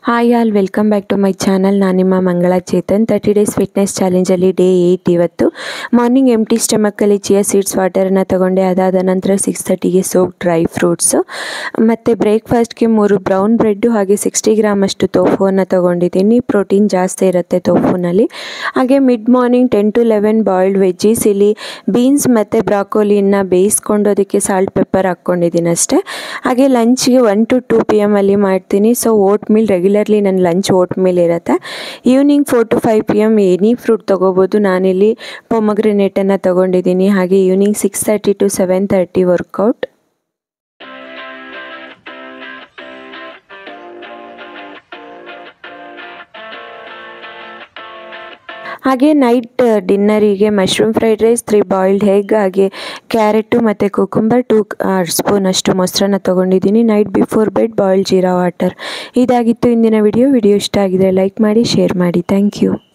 hi all welcome back to my channel ನಾನು ನಿಮ್ಮ Mangala Chetan thirty days fitness ಚಾಲೆಂಜಲ್ಲಿ day eight ಇವತ್ತು ಮಾರ್ನಿಂಗ್ ಎಂಟಿ ಸ್ಟಮಕ್ಕಲ್ಲಿ ಚಿಯಾ ಸೀಡ್ಸ್ ವಾಟರನ್ನು ತಗೊಂಡೆ ಅದಾದ ನಂತರ ಸಿಕ್ಸ್ ತರ್ಟಿಗೆ ಸೋಪ್ ಡ್ರೈ ಫ್ರೂಟ್ಸು ಮತ್ತು ಬ್ರೇಕ್ಫಾಸ್ಟ್ಗೆ ಮೂರು ಬ್ರೌನ್ ಬ್ರೆಡ್ಡು ಹಾಗೆ ಸಿಕ್ಸ್ಟಿ ಗ್ರಾಮ್ ಅಷ್ಟು ತೋಫುವನ್ನು ತೊಗೊಂಡಿದ್ದೀನಿ ಪ್ರೋಟೀನ್ ಜಾಸ್ತಿ ಇರುತ್ತೆ ತೋಫುನಲ್ಲಿ ಹಾಗೆ mid morning ten to eleven boiled veggies ಇಲ್ಲಿ ಬೀನ್ಸ್ ಮತ್ತು ಬ್ರಾಕೋಲಿನ ಬೇಯಿಸ್ಕೊಂಡು ಅದಕ್ಕೆ ಸಾಲ್ಟ್ ಪೆಪ್ಪರ್ ಹಾಕ್ಕೊಂಡಿದ್ದೀನಿ ಅಷ್ಟೇ ಹಾಗೆ ಲಂಚ್ಗೆ one to two P M ಅಲ್ಲಿ ಮಾಡ್ತೀನಿ ಸೊ ಓಟ್ ಮೀಲ್ ರೆಗ್ಯುಲರ್ಲಿ ನನ್ನ ಲಂಚ್ ಓಟ್ ಮೀಲ್ ಇರುತ್ತೆ evening four to five P M any fruit ತೊಗೋಬೋದು ನಾನಿಲ್ಲಿ ಪೊಮಗ್ರೆನೇಟನ್ನು ತೊಗೊಂಡಿದ್ದೀನಿ ಹಾಗೆ evening six thirty to seven thirty workout ಹಾಗೆ ನೈಟ್ ಡಿನ್ನರಿಗೆ mushroom fried rice three boiled egg ಹಾಗೆ ಕ್ಯಾರೆಟು ಮತ್ತು ಕುಕುಂಬರ್ ಟೂ ಸ್ಪೂನ್ ಅಷ್ಟು ಮೊಸರನ್ನ ತೊಗೊಂಡಿದ್ದೀನಿ night before bed boiled jeera water ಇದಾಗಿತ್ತು ಇಂದಿನ ವಿಡಿಯೋ ವಿಡಿಯೋ ಇಷ್ಟ ಆಗಿದ್ರೆ ಲೈಕ್ ಮಾಡಿ ಶೇರ್ ಮಾಡಿ ಥ್ಯಾಂಕ್ ಯು